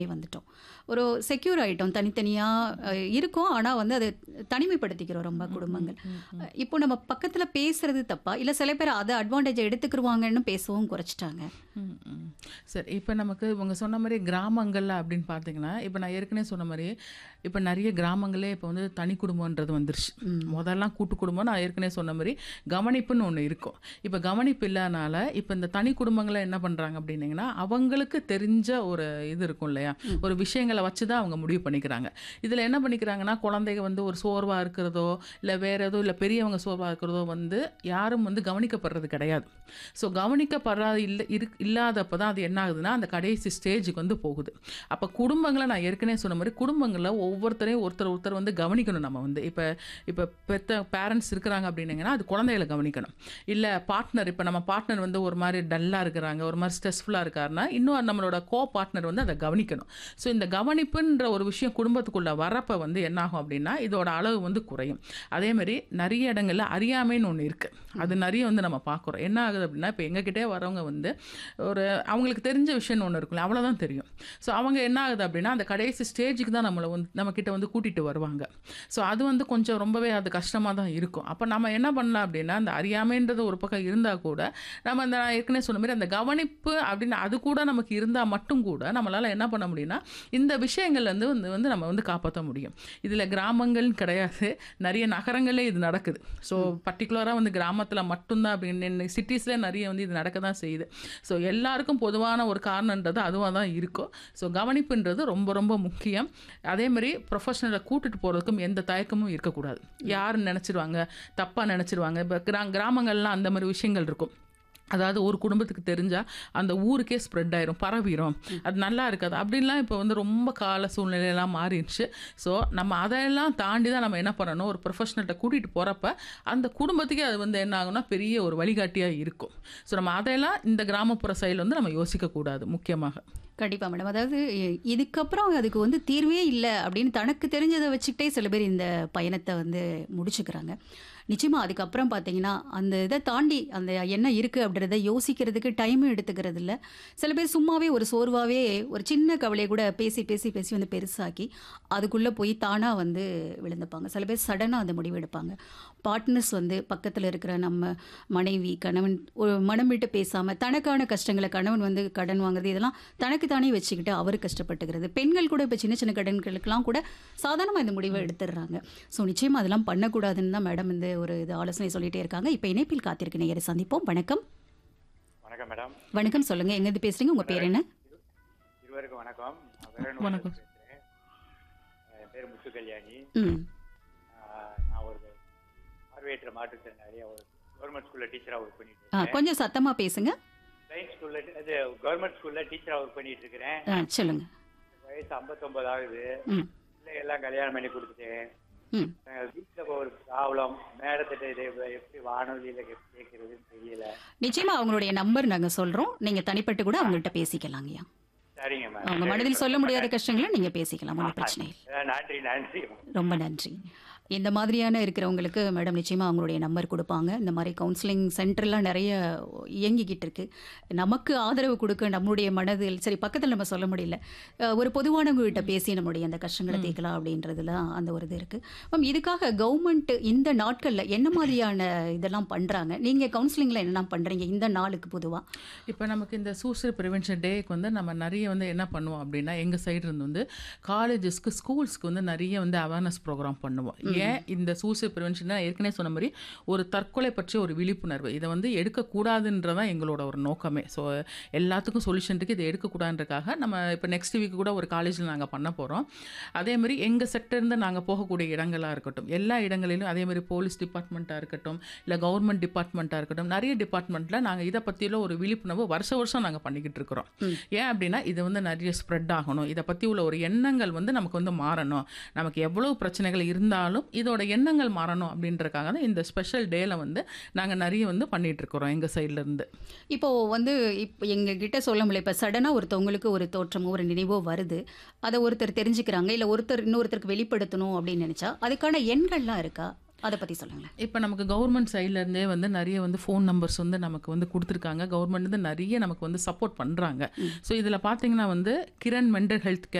வந்துட்டோம். ஒரு செக்யூர் ஆயிட்டோம். தனித்தனியா அ இருக்கோம். ஆனா வந்து அத தனிமைப்படுத்திக்கிறோம் ரொம்ப ம், ம், குடும்பங்கள். ம், ம். அ இப்போ நம்ம பக்கத்துல பேசுறது தப்பா? இல்ல சில பேர் அத அட்வான்டேஜ எடுத்துக்குருவாங்கன்னு பேசவும் குறைச்சுட்டாங்க. ம், ம். சரி. இப்ப நமக்கு இவங்க சொன்ன மாரி கிராமங்கள்ல அப்படின்னு பார்த்தீங்கன்னா, இப்ப நான் ஏற்கனவே சொன்ன மாரி, இப்ப நெறைய கிராமங்களே இப்ப வந்து தனி குடும்பம்ன்றது வந்துருச்சு. ம். மொதல்லாம் கூட்டு குடும்பம் நான் ஏற்கனவே சொன்ன மாரி, கவனிப்புன்னு ஒண்ணு இருக்கும். இப்ப கவனிப்பு இல்லாதனால, இப்ப இந்த தனி குடும்பங்கள என்ன பண்றாங்க அப்படின்னீங்கன்னா, அவங்களுக்கு தெரிஞ்ச ஒரு இது இருக்கும் இல்லையா? ம். ஒரு விஷயங்கள வச்சு தான் அவங்க முடிவு பண்ணிக்கிறாங்க. இதுல என்ன பண்ணிக்கிறாங்கன்னா, குழந்தைங்க வந்து ஒரு சோர்வா இருக்கிறதோ, இல்ல வேற ஏதோ இல்ல பெரியவங்க சோர்வா இருக்கிறதோ வந்து யாரும் வந்து கவனிக்கப்படுறது கிடையாது. ஸோ கவனிக்கப்படுறாது இல்ல இருக் இல்லாதப்ப தான் அது என்ன ஆகுதுன்னா, அந்த கடைசி ஸ்டேஜுக்கு வந்து போகுது. அப்ப குடும்பங்கள நான் ஏற்கனவே சொன்ன மாரி, குடும்பங்கள்ல ஒவ்வொருத்தரையும் ஒருத்தர் ஒருத்தர் வந்து கவனிக்கணும் நம்ம வந்து. இப்ப இப்ப பெத்த பேரண்ட்ஸ் இருக்கிறாங்க அப்படின்னீங்கன்னா, அது குழந்தைகள கவனிக்கணும். இல்ல பார்ட்னர் இப்ப நம்ம பார்ட்னர் வந்து ஒரு மாரி டல்லா இருக்கிறாங்க, ஒரு மாரி ஸ்ட்ரெஸ்ஃபுல்லா இருக்காருன்னா, இன்னும் நம்மளோட கோ பார்ட்னர் வந்து அத கவனிக்கணும். ஸோ இந்த கவனிப்புன்ற ஒரு விஷயம் குடும்பத்துக்குள்ள வரப்ப வந்து என்னாகும் அப்படின்னா, இதோட அளவு வந்து குறையும். அதே மாரி நெறைய இடங்கள்ல அறியாமைன்னு ஒண்ணு இருக்கு. அது நெறைய வந்து நம்ம பார்க்குறோம். என்ன ஆகுது அப்படின்னா, இப்ப எங்ககிட்டயே வரவங்க வந்து ஒரு அவங்களுக்கு தெரிஞ்ச விஷயம்னு ஒண்ணு இருக்குல்ல, அவ்வளோதான் தெரியும். ஸோ அவங்க என்ன ஆகுது அப்படின்னா, அந்த கடைசி ஸ்டேஜுக்கு தான் நம்மள வந்து நம்மகிட்ட வந்து கூட்டிட்டு வருவாங்க. ஸோ அது வந்து கொஞ்சம் ரொம்பவே அது கஷ்டமா தான் இருக்கும். அப்ப நம்ம என்ன பண்ணலாம் அப்படின்னா, அந்த அறியாமைன்றது ஒரு பக்கம் இருந்தா கூட, நம்ம அந்த நான் ஏற்கனவே சொன்ன மாரி அந்த கவனிப்பு அப்படின்னு அது கூட நமக்கு இருந்தா மட்டும் கூட, நம்மளால என்ன பண்ண முடியும்னா, இந்த விஷயங்கள்லேருந்து வந்து வந்து நம்ம வந்து காப்பாத்த முடியும். இதுல கிராமங்கள்னு கிடையாது. நெறைய நகரங்கள்லே இது நடக்குது. ஸோ பர்ட்டிகுலரா வந்து கிராமத்துல மட்டும் தான் அப்படின்னு சிட்டீஸ்ல நெறைய வந்து இது நடக்க தான் செய்யுது. ஸோ எல்லாருக்கும் பொதுவான ஒரு காரணன்றது அதுவா தான் இருக்கும். ஸோ கவனிப்புன்றது ரொம்ப ரொம்ப முக்கியம். அதே மாரி ப்ரொஃபஷனல கூட்டிட்டு போறதுக்கும் எந்த தயக்கமும் இருக்கக்கூடாது. யாருன்னு நெனச்சிருவாங்க, தப்பா நெனச்சிருவாங்க. இப்ப கிரா கிராமங்கள்லாம் அந்த மாரி விஷயங்கள் இருக்கும். அதாவது ஒரு குடும்பத்துக்கு தெரிஞ்சா, அந்த ஊருக்கே ஸ்ப்ரெட் ஆயிரும், பரவிரும். அது நல்லா இருக்காது. அப்படின்லாம் இப்ப வந்து ரொம்ப கால சூழ்நிலைலாம் மாறிருச்சு. ஸோ நம்ம அதெல்லாம் தாண்டி தான் நம்ம என்ன பண்ணணும், ஒரு ப்ரொஃபஷனல்ட்ட கூட்டிட்டு போறப்ப, அந்த குடும்பத்துக்கே அது வந்து என்ன ஆகும்னா, பெரிய ஒரு வழிகாட்டியா இருக்கும். ஸோ நம்ம அதையெல்லாம் இந்த கிராமப்புற சைடுல வந்து நம்ம யோசிக்கக்கூடாது முக்கியமாக. கண்டிப்பா மேடம். அதாவது இ இதுக்கப்புறம் அதுக்கு வந்து தீர்வே இல்ல அப்படின்னு தனக்கு தெரிஞ்சத வச்சுக்கிட்டே சில பேர் இந்த பயணத்த வந்து முடிச்சுக்கிறாங்க. நிச்சயமா அதுக்கப்புறம் பார்த்தீங்கன்னா, அந்த இத தாண்டி அந்த என்ன இருக்கு அப்படின்றத யோசிக்கிறதுக்கு டைமும் எடுத்துக்கிறது இல்ல. சில பேர் சும்மாவே ஒரு சோர்வாவே ஒரு சின்ன கவலைய கூட பேசி, பேசி, பேசி வந்து பெருசாக்கி, அதுக்குள்ள போய் தானா வந்து விழுந்துப்பாங்க. சில பேர் சடனா அந்த முடிவு எடுப்பாங்க. பார்ட்னர்ஸ் வந்து பக்கத்துல இருக்கிற நம்ம மனைவி, கணவன் ஒரு மனம் விட்டு பேசாம, தனக்கான கஷ்டங்கள கணவன் வந்து கடன் வாங்குறது, இதெல்லாம் தனக்கு தானே வச்சுக்கிட்டு அவரு கஷ்டப்பட்டுக்கிறது. பெண்கள் கூட இப்ப சின்ன சின்ன கடன்களுக்கெல்லாம் கூட சாதாரணமா இந்த முடிவ எடுத்துடுறாங்க. ஸோ நிச்சயமா அதெல்லாம் பண்ணக்கூடாதுன்னு தான் மேடம் வந்து ஒரு இது ஆலோசனை சொல்லிட்டே இருக்காங்க. இப்ப இணைப்பில் காத்திருக்க நேயரை சந்திப்போம். வணக்கம். வணக்கம் மேடம். வணக்கம் சொல்லுங்க. எங்கேருந்து பேசுறீங்க? உங்க பேர் என்ன? இருவருக்கும் வணக்கம். நான் வேலூர்ல வணக்கம். இருந்து பேசுறேன். என் பேர் முத்து கல்யாணி. ம். ஆ, நான் ஒரு பார்வையற்ற மாற்றுத்திறனாளியா ஒரு கவர்மெண்ட் ஸ்கூல்ல டீச்சரா ஒர்க் பண்ணிட்டு ஆ, இருக்கேன். கொஞ்சம் சத்தமா பேசுங்க. பிரைவேட் ஸ்கூல்ல இது கவர்மெண்ட் ஸ்கூல்ல டீச்சரா ஒர்க் பண்ணிட்டு இருக்கிறேன். ஆ, சொல்லுங்க. வயசு 59 ஆகுது. ம். பிள்ளைகள்லாம் கல்யாணம் பண்ணி கொடுத்துட்டேன். ம். அஹ் வீட்டுல ஒரு ப்ராப்ளம் மேடத்திட்ட இதை எப்படி வானொலியில கேட்கறதுன்னு தெரியல. நிச்சயமா அவங்களுடைய நம்பர் நாங்க சொல்றோம். நீங்க தனிப்பட்டு கூட அவங்கள்ட்ட பேசிக்கலாங்கய்யா. சரிங்க மேம். அவங்க மனதில் சொல்ல முடியாத கஷ்டங்கள நீங்க பேசிக்கலாம். ஒண்ணும் பிரச்சனை இல்ல. அஹ் நன்றி நன்றி. ரொம்ப நன்றி. இந்த மாதிரியான இருக்கிறவங்களுக்கு மேடம் நிச்சயமா அவங்களுடைய நம்பர் குடுப்பாங்க. இந்த மாரி கவுன்சிலிங் சென்டர்லாம் நெறைய இயங்கிக்கிட்டு இருக்கு. நமக்கு ஆதரவு குடுக்க நம்மளுடைய மனதில் சரி பக்கத்துல நம்ம சொல்ல முடியல. அ ஒரு பொதுவானவங்க கிட்ட பேசி நம்முடைய அந்த கஷ்டங்கள ம். தீர்க்கலாம் அப்படின்றதுல அந்த ஒரு இது இருக்கு. மேம் இதுக்காக கவர்மெண்ட் இந்த நாட்கள்ல என்ன மாதிரியான இதெல்லாம் பண்றாங்க? நீங்க கவுன்சிலிங்ல என்னலாம் பண்றீங்க இந்த நாளுக்கு பொதுவா? இப்ப நமக்கு இந்த சூசைட் பிரிவென்ஷன் டேக்கு வந்து நம்ம நெறைய வந்து என்ன பண்ணுவோம் அப்படின்னா, எங்க சைடு இருந்து வந்து காலேஜஸ்க்கு, ஸ்கூல்ஸ்க்கு வந்து நெறைய வந்து அவேர்னஸ் ப்ரோகிராம் பண்ணுவோம். ம். ஏன் இந்த சூசைட் பிரிவென்ஷன் நான் ஏற்கனவே சொன்ன மாரி, ஒரு தற்கொலை பற்றிய ஒரு விழிப்புணர்வு. இத வந்து எடுக்கக்கூடாதுன்றது தான் எங்களோட ஒரு நோக்கமே. ஸோ எல்லாத்துக்கும் சொல்யூஷன் இருக்கு. இத எடுக்கக்கூடாதுன்றதுக்காக நம்ம இப்ப நெக்ஸ்ட் வீக் கூட ஒரு காலேஜ்ல நாங்க பண்ண போறோம். அதே மாரி எங்க செக்டர்லேருந்து நாங்க போகக்கூடிய இடங்களா இருக்கட்டும், எல்லா இடங்களிலும் அதே மாரி போலீஸ் டிபார்ட்மெண்ட்டா இருக்கட்டும், இல்ல கவர்மெண்ட் டிபார்ட்மெண்ட்டா இருக்கட்டும், நெறைய டிபார்ட்மெண்ட்ல நாங்க இத பத்தியுள்ள ஒரு விழிப்புணர்வு வருஷ வருஷம் நாங்க பண்ணிக்கிட்டு இருக்கிறோம். ம். ஏன் அப்படின்னா, இது வந்து நெறைய ஸ்ப்ரெட் ஆகணும். இத பத்தி உள்ள ஒரு எண்ணங்கள் வந்து நமக்கு வந்து மாறணும். நமக்கு எவ்வளவு பிரச்சனைகள் இருந்தாலும், இதோட எண்ணங்கள் மாறணும் அப்படின்றதுக்காக தான் இந்த ஸ்பெஷல் டேல வந்து நாங்க நெறைய வந்து பண்ணிட்டு இருக்கிறோம் எங்க சைடுல இருந்து. இப்போ வந்து இப்ப எங்க கிட்ட சொல்ல முடியல. இப்ப சடனா ஒருத்தவங்களுக்கு ஒரு தோற்றமோ, ஒரு நினைவோ வருது. அத ஒருத்தர் தெரிஞ்சுக்கிறாங்க. இல்ல ஒருத்தர் இன்னொருத்தருக்கு வெளிப்படுத்தணும் அப்படின்னு நெனச்சா, அதுக்கான எண்கள்லாம் இருக்கா? அதை பற்றி சொல்லுங்களேன் இப்போ நமக்கு கவர்மெண்ட் சைட்லேருந்தே வந்து நிறைய வந்து ஃபோன் நம்பர்ஸ் வந்து நமக்கு வந்து கொடுத்துருக்காங்க கவர்மெண்ட் வந்து நிறைய நமக்கு வந்து சப்போர்ட் பண்ணுறாங்க ஸோ இதில் பார்த்தீங்கன்னா வந்து கிரண் மென்டல் ஹெல்த் கேர்